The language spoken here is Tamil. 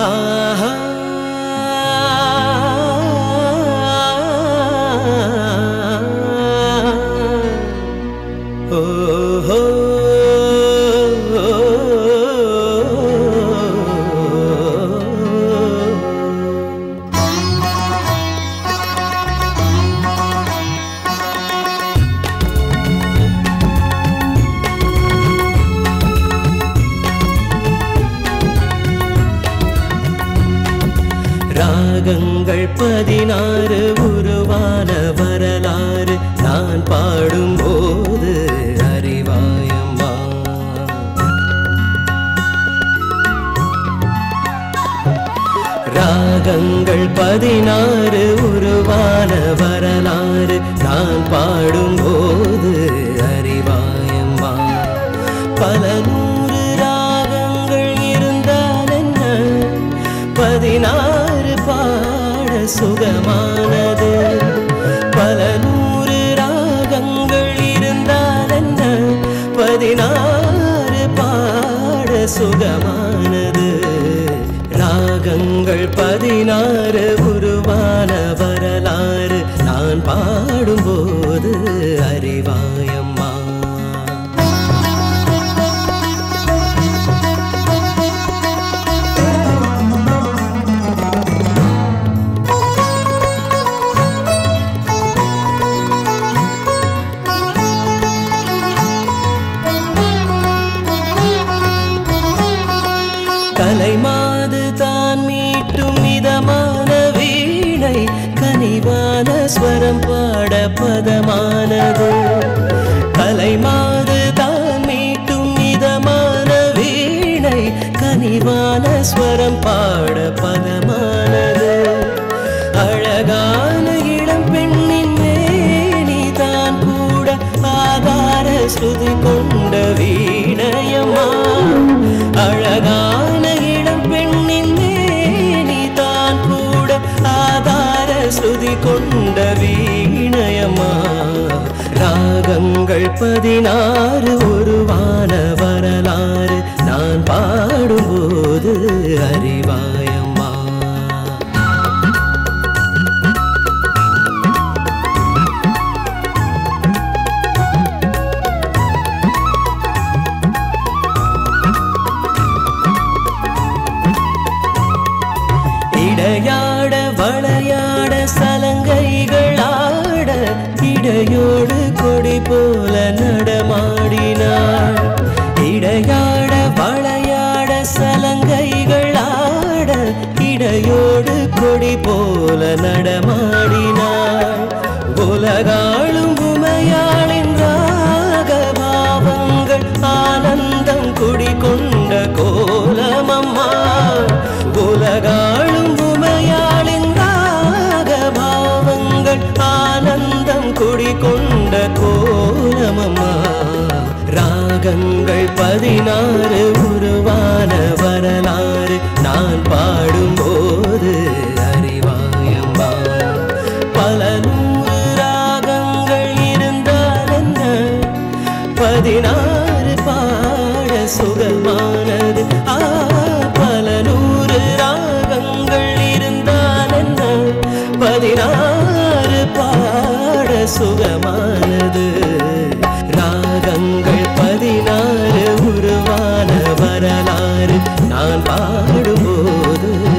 ஆஹா ஓஹோ ராகங்கள் பதினாறு உருவான வரலாறு நான் பாடும்போது அறிவாயம்மா ராகங்கள் பதினாறு உருவான வரலாறு நான் பாடும்போது அறிவாயம்மா பல நூறு ராகங்கள் இருந்தால் என்ன பதினாறு பாட சுகமானது பல நூறு ராகங்கள் இருந்தால் என்ன பதினாறு பாட சுகமானது ராகங்கள் பதினாறு உருவான வரலாறு நான் பாடும்போது அறிவாயம்மா கலைமாது தான் மீட்டும் மிதமான வீணை கனிவான ஸ்வரம் பாட பதமானது கலைமாது தான் மீட்டும் மிதமான வீணை கனிவான ஸ்வரம் பாட பதமானது அழகான இளம் பெண்ணின் மேனி தான் கூட ஆதார ஸ்ருதி கொண்ட வீணயமா அழகான இளம் பெண்ணின் மேனி தான் கூட ஆதார ஸ்ருதி கொண்ட வீணயமா ராகங்கள் பதினாறு உருவான வரலாறு நான் பாடும்போது அறிவாயம்மா இடையாட வளையாட சலங்கைகள் ஆட இடையோடு கொடி போல நடமாடினாள் இடையாட வளையாட சலங்கைகள் ஆட இடையோடு கொடி போல நடமாடினாள் உலகாளும் உமையாளின் ராகபாவங்கள் ஆனந்தம் குடிகொண்ட கோலமம்மா உலகாளும் உமையாளின் ராகபாவங்கள் ஆனந்தம் குடிகொண்ட கோலமம்மா ராகங்கள் பதினாறு உருவான வரலாறு நான் பாடும்போது அறிவாயம்மா பல நூறு ராகங்கள் இருந்தால் என்ன பதினாறு பாட சுகமானது ஆ பல நூறு ராகங்கள் இருந்தால் என்ன பதினாறு பாட சுகமானது ராகங்கள் பதினாறு உருவான வரலாறு நான் பாடும்போது